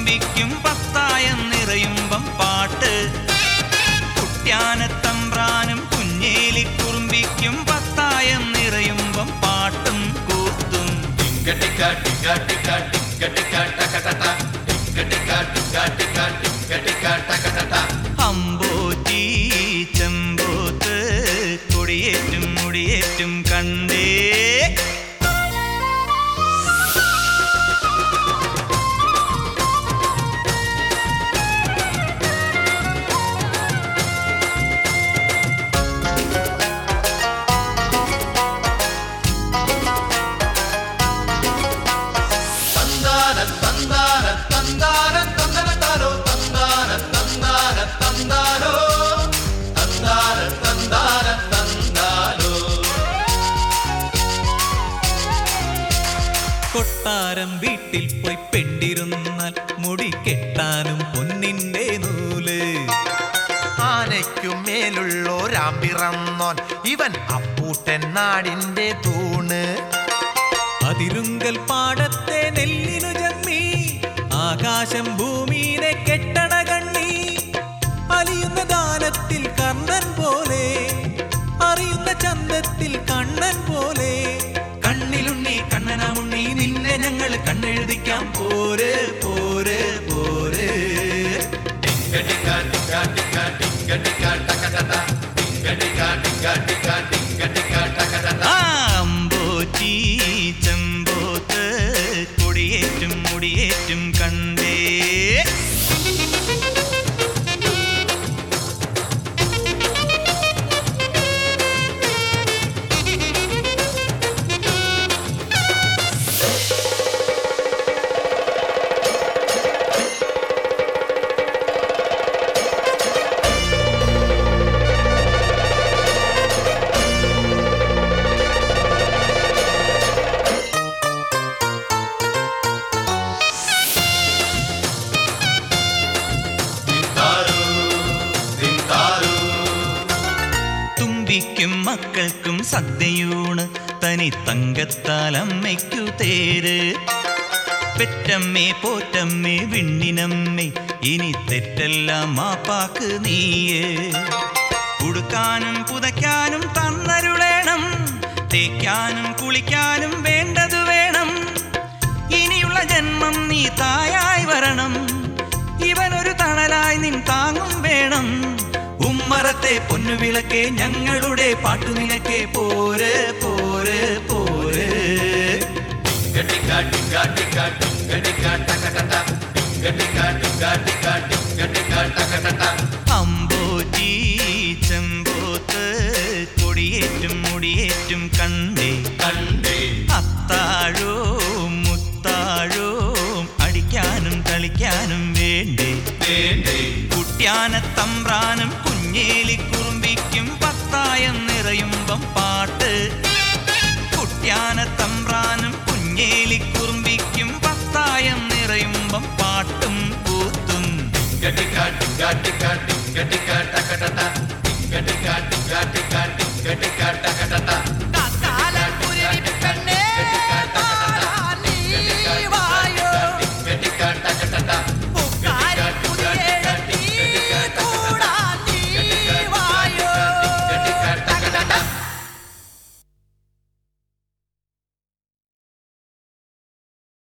കുറുമ്പിക്കും പത്തായം നിറയുമ്പം പാട്ട് കുട്യാനത്തമ്പ്രാനും കുഞ്ഞേലി കുറുമ്പിക്കും പത്തായം നിറയുമ്പം പാട്ടും കൂത്തും അമ്പോറ്റി ചെമ്പോത്ത് കൊടിയേറ്റും മുടിയേറ്റും കണ്ടേ കൊട്ടാരം വീട്ടിൽ പോയി പെണ്ടിരുന്നാൽ മുടി കെട്ടാനും പൊന്നിന്റെ നൂല് ആനയ്ക്കു മേലുള്ളോരാം പിറന്നോൻ ഇവൻ അപ്പൂട്ടൻ നാടിന്റെ തൂണ് അതിരുങ്കൽ പാടത്തെ നെല്ലിനു ജന്മി ആകാശം ഭൂമിയെ കെട്ടണ കണ്ണി അലിയുന്ന ദാനത്തിൽ കർണൻ പോലെ അറിയുന്ന ചന്തത്തിൽ കണ്ണൻ പോലെ കണ്ണിലുണ്ണി കണ്ണനാമുണ്ണി നിന്നെ ഞങ്ങൾ കണ്ണെഴുതിക്കാം പോര് പോര് പോര് ആമ്പോറ്റി ചെമ്പോത്ത് കൊടിയേറ്റും മുടിയേറ്റും കണ്ടേ തുമ്പിക്കും മക്കൾക്കും സദ്യയൂണ് തനി തങ്കത്താൽ അമ്മയ്ക്കു തേര് പെറ്റമ്മേ പോറ്റമ്മേ വിണ്ണിനമ്മേ ഇനി തെറ്റെല്ലാം മാപ്പാക്ക് നീയേ ഉടുക്കാനും പുതയ്ക്കാനും തന്നരുളേണം തേക്കാനും കുളിക്കാനും വേണ്ടതു വേണം ഇനിയുള്ള ജന്മം നീ തായായി വരണം ഇവനൊരു തണലായി നിൻ താങ്ങും വേണം ഉമ്മറത്തെ പൊന്നുവിളക്കെ ഞങ്ങളുടെ പാട്ടുനിലക്കെ പോര് പോര് പോര് അമ്പോറ്റി ചെമ്പോത്ത് കൊടിയേറ്റും മുടിയേറ്റും കണ്ടേ കണ്ടേ അത്താഴോ മുത്താഴോ അടിക്കാനും കളിക്കാനും വേണ്ടേ വേണ്ടേ കുട്യാനത്തമ്പ്രാനും കുഞ്ഞേലി കുറുമ്പിക്കും പത്തായം നിറയുമ്പം പാട്ട് കുട്യാനത്തമ്പ്രാനും കുഞ്ഞേലി കുറുമ്പിക്കും പത്തായം നിറയുമ്പം പാട്ടും കൂത്തും ഗട്ടിക്കാട്ടി ഗട്ടിക്കാട്ടി ഗട്ടിക്കാട്ട കടട്ട ഗട്ടിക്കാട്ടി ഗട്ടി